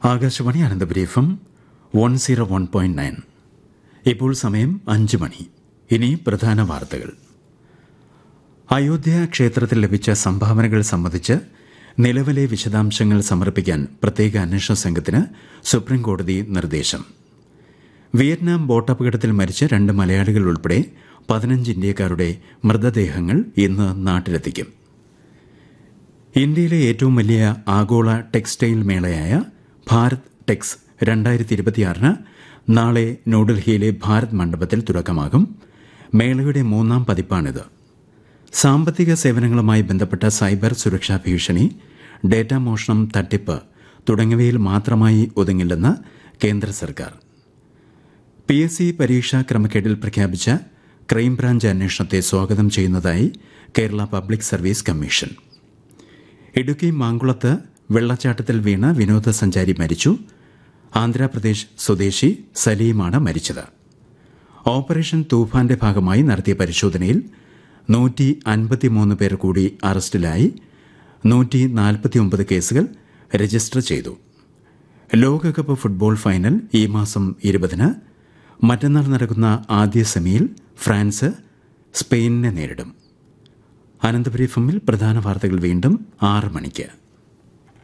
Akashvani Ananthapuri F M one zero one point nine ഇപ്പോൾ സമയം അഞ്ച് മണി ഇനി പ്രധാന വാർത്തകൾ അയോധ്യ ക്ഷേത്രത്തിൽ ലഭിച്ച സംഭാവനകൾ സംബന്ധിച്ച് നിലവിലെ വിശദാംശങ്ങൾ സമർപ്പിക്കാൻ പ്രത്യേക അന്വേഷണ സംഘത്തിന് സുപ്രീംകോടതി നിർദ്ദേശം വിയറ്റ്നാം ബോട്ടപകടത്തിൽ മരിച്ച രണ്ട് മലയാളികൾ ഉൾപ്പെടെ പതിനഞ്ച് ഇന്ത്യക്കാരുടെ മൃതദേഹങ്ങൾ ഇന്ന് നാട്ടിലെത്തിക്കും ഇന്ത്യയിലെ ഏറ്റവും വലിയ ആഗോള ടെക്സ്റ്റൈൽ മേളയായ ഭാരത് ടെക്സ് രണ്ടായിരത്തി ഇരുപത്തിയാറിന് നാളെ ന്യൂഡൽഹിയിലെ ഭാരത് മണ്ഡപത്തിൽ തുടക്കമാകും മേളയുടെ മൂന്നാം പതിപ്പാണിത് സാമ്പത്തിക സേവനങ്ങളുമായി ബന്ധപ്പെട്ട സൈബർ സുരക്ഷാ ഭീഷണി ഡേറ്റാ മോഷണം തട്ടിപ്പ് തുടങ്ങിയവയിൽ മാത്രമായി ഒതുങ്ങില്ലെന്ന് കേന്ദ്ര സർക്കാർ പി എസ് സി പരീക്ഷാ ക്രമക്കേടിൽ പ്രഖ്യാപിച്ച ക്രൈംബ്രാഞ്ച് അന്വേഷണത്തെ സ്വാഗതം ചെയ്യുന്നതായി Kerala public service commission Idukki മാങ്കുളത്ത് വെള്ളച്ചാട്ടത്തിൽ വീണ് വിനോദസഞ്ചാരി മരിച്ചു ആന്ധ്രാപ്രദേശ് സ്വദേശി സലീമാണ് മരിച്ചത് ഓപ്പറേഷൻ തൂഫാന്റെ ഭാഗമായി നടത്തിയ പരിശോധനയിൽ നൂറ്റി അൻപത്തിമൂന്ന് പേർ കൂടി അറസ്റ്റിലായി നൂറ്റി നാൽപ്പത്തിയൊമ്പത് കേസുകൾ രജിസ്റ്റർ ചെയ്തു ലോകകപ്പ് ഫുട്ബോൾ ഫൈനൽ ഈ മാസം ഇരുപതിന് മറ്റന്നാൾ നടക്കുന്ന ആദ്യ സെമിയിൽ ഫ്രാൻസ് സ്പെയിനിനെ നേരിടും അനന്തപുരി എഫിൽ പ്രധാന വാർത്തകൾ വീണ്ടും ആറ് മണിക്ക്